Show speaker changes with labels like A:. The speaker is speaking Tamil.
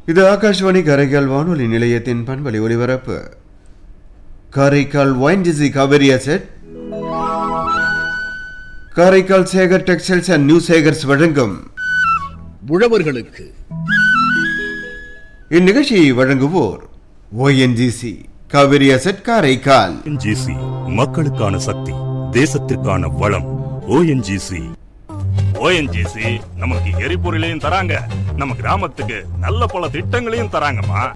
A: இது ஆகாஷ்வாணி காரைக்கால் வானொலி நிலையத்தின் பண்பலை ஒலிபரப்பு Karaikal ONGC Kaveri asset Karaikal Sekar textiles and new Sekars வழங்கும்
B: உழவர்களுக்கு
A: இந்நிகழ்ச்சியை வழங்குவோர் ONGC Kaveri asset Karaikal
C: ONGC மக்களுக்கான சக்தி தேசத்திற்கான வளம் ஓஎன்ஜிசி ஓஎன்ஜிசி நமக்கு எரிபொருளையும் தராங்க நம்ம கிராமத்துக்கு நல்ல பல திட்டங்களையும் தராங்கம்மா